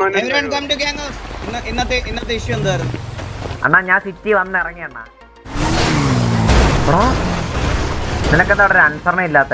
Everyone come to gang ഇന്നത്തെ ഇന്നത്തെ issue എന്തായിരുന്നു അണ്ണാ ഞാൻ സിറ്റി വന്ന് ഇറങ്ങി അണ്ണാ എടാ, നിനക്കെന്താ അവിടെ ഒരു അനുസരണ ഇല്ലാത്ത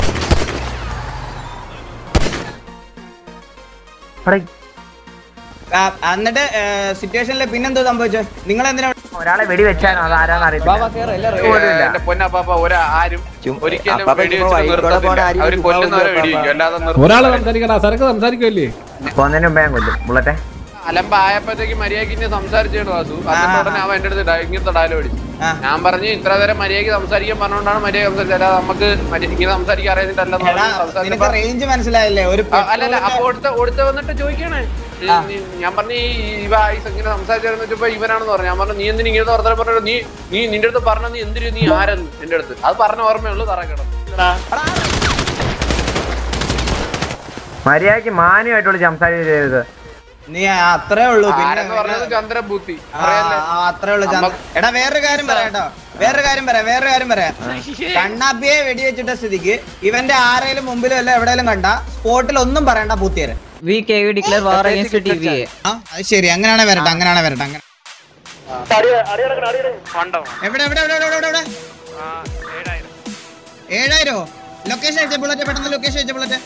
ആ, എന്നിട്ട് സിറ്റുവേഷനിൽ പിന്നെന്തോ സംഭവിച്ചോ നിങ്ങൾ എന്തിനാ ഒരാളെ വെടി വെച്ചാനോ അത് ആരാന്ന് അറിയത്തില്ല പോലുമില്ല. എന്റെ പൊന്നപ്പാപ്പ ഒരാ ആരും ചും- ഒരിക്കലും അപ്പാപ്പ വെടി ചുമ്മാ വെച്ചിട്ട് വഴിയിൽ കൂടെ പോണ നിർത്തത്തില്ല ആരെയും അവര് ചുമ്മാ കൊല്ലുന്നവരെ കൊല്ലും വെടിവെക്കും അല്ലാതെ ഒരാള് നിർത്തത്തില്ല. സംസാരിക്കടാ സരക്ക് സംസാരിക്കുമല്ലേ കൊന്നതിന് മുമ്പേ ഞാൻ കൊല്ലും ബുള്ളറ്റെ അലമ്പായപ്പോഴത്തേക്ക് മര്യാദക്ക് ഇന്നെ സംസാരിച്ചിട്ട് വാസു എന്നിട്ട് ഉടനെ അവൻ എന്റെ അടുത്ത് ഡയ- ഇങ്ങനത്തെ ഡയലോഗ് അടിച്ചു ആ. ഞാൻ പറഞ്ഞു ഇത്ര നേരം മര്യാദക്ക് സംസാരിക്കാൻ പറഞ്ഞുകൊണ്ടാണ് മര്യാദ സംസാരിച്ചത് അല്ലാതെ നമുക്ക് മര്യ- ഇങ്ങനെ സംസാരിക്കാൻ അറിയുന്നില്ലല്ലെന്ന് എടാ, പറഞ്ഞ് സംസാരിച്ചപ്പോ- നിനക്ക് റേഞ്ച് മനസ്സിലായില്ലേ ഒരു ആ, അല്ലല്ല അപ്പൊ അടുത്ത അടുത്ത വന്നിട്ട് ചോദിക്കണേ ഈ ആ. നീ- ഞാൻ പറഞ്ഞു ഈ ഇവ ഈ ഇങ്ങനെ സംസാരിച്ചു വെച്ചപ്പോ ഇവനാണെന്ന് പറഞ്ഞു ഞാൻ പറഞ്ഞു നീ എന്തിനു ഇങ്ങനെ വർത്തമാനം പറഞ്ഞു നീ നീ നിന്റെ അടുത്ത് പറഞ്ഞ നീ എന്തിനു നീ ആരെന്ന് നിന്റെ അടുത്ത് അത് പറഞ്ഞ ഓർമ്മയുള്ളൂ തറ കിടന്നു മര്യാദക്ക് മാന്യമായിട്ട് വിളിച്ച് സംസാരിക്കരുത് നീ അത്രേ ഉള്ളൂ ആരെന്ന് പറഞ്ഞത് പിന്നെ ചന്ദ്രബുദ്ധി ആ, അറിയാലേ ആ, അത്രേ ഉള്ളൂ ചന്ദ്ര- നമ്മ- എടാ വേറൊരു കാര്യം പറയാം കേട്ടോ വേറൊരു കാര്യം പറയാം വേറൊരു കാര്യം പറയാം കണ്ണാപ്പിയെ വെടിവെച്ചിട്ട സ്ഥിതിക്ക് ഇവന്റെ ആരെങ്കിലും മുമ്പിലും അല്ല എവിടെയെങ്കിലും കണ്ട സ്പോട്ടിൽ ഒന്നും പറയണ്ട പൂത്തിയര് We KV declare war against the TVA. ആ അത് ശരി അങ്ങനെയാണെ വരട്ടെ അങ്ങനെയാണെ വരട്ടെ അങ്ങനെ എവിടെ എവിടെ എവിടെ എവിടെ എവിടെ എവിടെ ഏഴായിരോ ലൊക്കേഷൻ അയച്ച ബുള്ളറ്റ് പെട്ടെന്ന് ലൊക്കേഷൻ അയച്ച ബുള്ളറ്റ്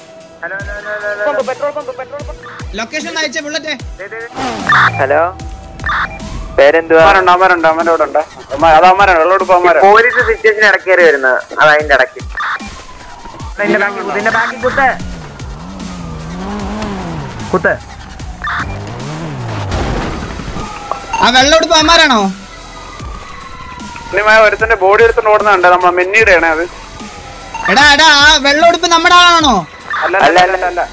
ലൊക്കേഷൻ അയച്ച ബുള്ളറ്റ് ഹലോ പേരെന്തുവാ അമ്മരുണ്ട് അമ്മരുണ്ട് അമ്മന്റെ കൂടെ ഉണ്ട് അമ്മ- അത് അമ്മരാണ് വെള്ളമെടുപ്പ് അമ്മരാണ് പോലീസ് സിറ്റുവേഷൻ ഇടക്കേറി വരുന്നത് അത് അതിന്റെ ഇടയ്ക്ക് ഇതിന്റെ ബാക്കിൽ കുത്ത് ഇതിന്റെ ബാക്കിൽ കുത്ത് കുത്ത് ആ വെള്ളം എടുപ്പ് അമ്മാരാണോ ഉണ്ണിമായ ഒരുത്തന്റെ ബോഡി എടുത്തോണ്ട് ഓടുന്നുണ്ട് നമ്മളെ മെന്നിയുടെ ആണ് അത് എടാ എടാ ആ വെള്ളം എടുപ്പ് നമ്മുടെ ആളാണോ അല്ല അല്ല അല്ല അല്ല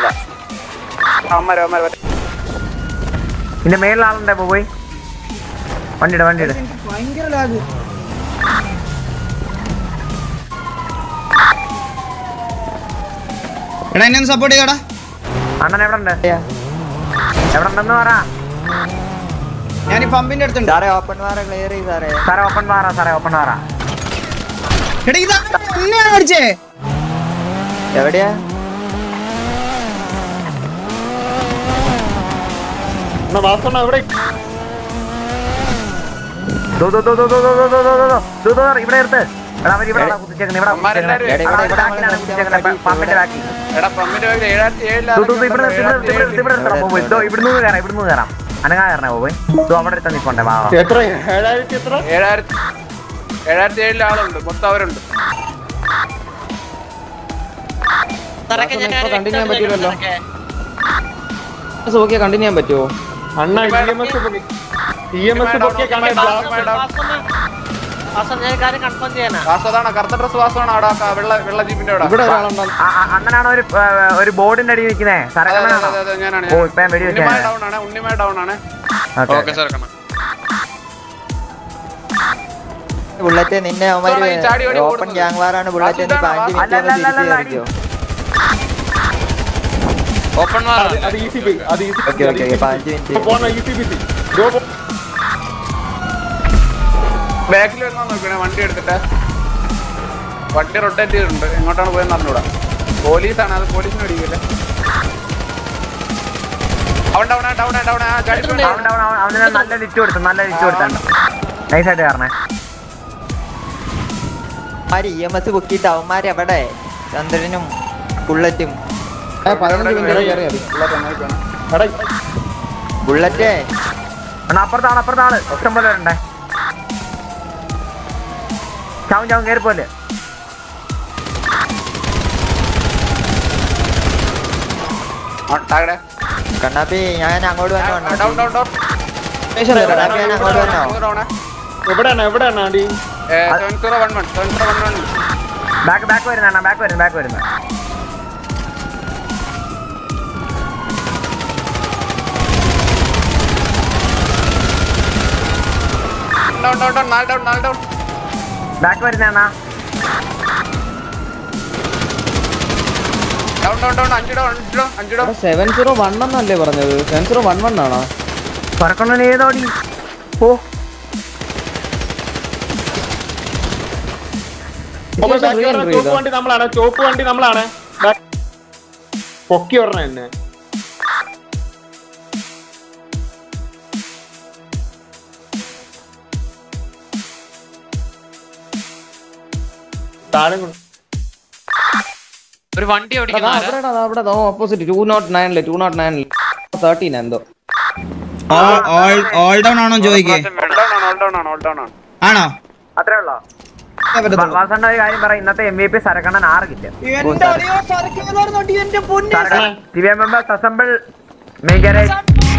അമ്മര അമ്മര ഇതിന്റെ മേളിൽ ആളുണ്ടേ പോയി വണ്ടിയുടെ വണ്ടിയുടെ ഭയങ്കര ലാഗ് എടാ എന്നെ ഒന്ന് സപ്പോർട്ട് ചെയ്യടാ അണ്ണൻ എവിടെ ഉണ്ട് എവിടെ ഉണ്ടെന്ന് പറ ഞാൻ ഈ പമ്പിന്റെ അടുത്തുണ്ട് സാറേ ഓപ്പൺ വാറ ക്ലിയർ ചെയ്ത് സാറേ സാറേ ഓപ്പൺ മാറാ സാറേ ഓപ്പൺ മാറാ എടാ ഇതാ എന്നെയാണ് അടിച്ചേ എവിടെയാ ദോ, ദോ, ദോ, ദോ, ദോ, ദോ, ദോ, ദോ, ദോ, ദോ, ദോ, ദോ, ദോ, ഇവിടെ എടുത്ത് എടാ അവർ ഇവിടെ കുത്തിച്ചേക്കുന്നത് ഇവിടെ അമ്മാരെല്ലാരും കുത്തിച്ചേക്കുന്നത്. ഇവിടെ, അവിടെ ഇവിടെ, ബാക്കിലാണ് ഇവിടെ, കുത്തിച്ചേക്കുന്നത് ഇവിടെ, പമ്പിന്റെ ബാക്കി എടാ പമ്പിന്റെ ബാഗിൽ ഏഴായിരത്തി ദോ, ദോ, ദോ, ഇവിടെ നിർത്ത്, ഇവിടെ നിർത്ത്, ഇവിടെ നിർത്ത്, ഇവിടെ നിർത്തണം പോയി ദോ ഇവിടുന്ന് കയറാം ഇവിടുന്ന് കയറാം അനങ്ങാ കയറണേ പോയി ദോ അവിടെ എടുത്താൽ നിൽക്കണ്ടേ വാ വാ. ഏഴായിരത്തി ഏഴായിരത്തി ഏഴിലെ ആളുണ്ട് മൊത്തം അവരുണ്ട് കണ്ടിന്യൂ ചെയ്യാൻ പറ്റൂലല്ലോ നോക്കിയാ കണ്ടിന്യൂ ചെയ്യാൻ പറ്റുമോ അണ്ണാ E M S E M S പൊക്കിയ കാണാൻ വാസതാണ് കറുത്ത ഡ്രസ് വാസമാണ് അവിടെ ആ വെള്ള വെള്ള ജീപ്പിന്റെ അവിടെ ഇവിടെ ഒരാളുണ്ടോ ആ, ആ, അണ്ണനാണ് ഒരു ആ, ഒരു ബോർഡിന്റെ അടിയിൽ നിൽക്കുന്നേ അതെ, അതെ, സരക്കണ്ണനാണോ അതെ, അതെ, ഞാനാണ് ഓ ഇപ്പൊ ഞാൻ വെടി ഉണ്ണിമായ വെച്ചാ ഡൗൺ ആണ് ഉണ്ണിമായ ഡൗൺ ആണ് ഓക്കെ ഓക്കെ സാർ കണ്ണ ബുള്ളറ്റ് നിന്നെ ഇതാണ് ഈ ചാടി ഓടി അവന്മാര് ഓപ്പൺ ഓടുന്നത്. ഗ്യാങ് വാറാണ് ബുള്ളറ്റ് നീ വാസുദേവൻ, പാഞ്ച് അല്ല, അല്ല, അല്ല, അല്ല, മിനിറ്റ് ഓപ്പൺ അത് ഈസി ബി അത് ഈസി ഓക്കെ ഓക്കെ ഓക്കെ പാഞ്ച് മിനിറ്റ് പോണ ഈസി ബി ഗോ ബാക്കിൽ വരുന്ന നോക്കണേ വണ്ടി എടുത്തിട്ട് വണ്ടി റൊട്ടേറ്റ് ചെയ്തിട്ടുണ്ട് എങ്ങോട്ടാണ് പോയെന്ന് അറിഞ്ഞൂടാ പോലീസാണ് അത് പോലീസിന് അടിക്കില്ല അവൻ ഡൗൺ ഡൗൺ ഡൗൺ ആ ചാടി പോയി. അവൻ അവൻ അവൻ- അവന് ഞാൻ നല്ല ലിറ്റ് കൊടുത്തു നല്ല ലിറ്റ് കൊടുത്താണ് നൈസായിട്ട് കയറണേ അവന്മാര് ഇ എം എസ് ബുക്കിയിട്ട് അവന്മാര് എവിടെ ചന്ദ്രനും ബുള്ളറ്റും പതിനഞ്ച് മിനിറ്റ് കയറിയാ മതി എടാ ബുള്ളറ്റേ അണ്ണാ അപ്പുറത്താണ് അപ്പുറത്താണ് ഇഷ്ടം പോലെ ഉണ്ടേ ചാവും ചാവും കയറി പോലെ ആ, താഴെ കണ്ണാപ്പി ഞാൻ അങ്ങോട്ട് വന്നോ ഡൗൺ കണ്ണാപ്പി ഡൗൺ ഡൗൺ കണ്ണാപ്പി ഞാൻ അങ്ങോട്ട് വന്നോ എവിടെയാണ് എവിടെയാണ് അടി seven zero one one seven zero one one back back വരുന്ന അണ്ണാ ബാക്ക് വരുന്നു ബാക്ക് വരുന്നു ഡൗൺ ഡൗൺ ഡൗൺ നാല് ഡൗൺ നാല് ഡൗൺ ബാക്ക് വരുന്ന അണ്ണാ ഡൗൺ ഡൗൺ ഡൗൺ അഞ്ച് ഡൗൺ അഞ്ച് ഡൗൺ അഞ്ച് ഡൗൺ സെവൻ സീറോ വൺ എന്നല്ലേ പറഞ്ഞത് സെവൻ സീറോ വൺ വൺ ആണോ പറക്കണ്ണൻ ഏതോടി ഓ ചോപ്പ് വണ്ടി നമ്മളാണ് ചോപ്പ് വണ്ടി നമ്മളാണ് Back. പൊക്കി പറഞ്ഞ എന്നെ താഴെ കൊടു. ഒരു വണ്ടി എടാ, ഓടിക്കുന്ന ദാ ആരാ? അവിടെ ദാ അവിടെ ഓപ്പോസിറ്റ് ടു നോട്ട് നയനില് ടു നോട്ട് നയനില് തേർട്ടീൻ എന്തോ ഓൾ ഡൗൺ ആണോ ചോദിക്കേ ആണോ അത്രേ ഉള്ളോ ഇതേ പറ്റത്തുള്ളൂ. വാസണ്ണ ഒരു കാര്യം പറ ഇന്നത്തെ എം വി പി സരക്കണ്ണൻ ആറ് കില്ല ഇവന്റെ അളിയോ സർക്കിൾ എന്ന് പറഞ്ഞോണ്ട് ഇവന്റെ പൊന്നെ C V M members assemble main garage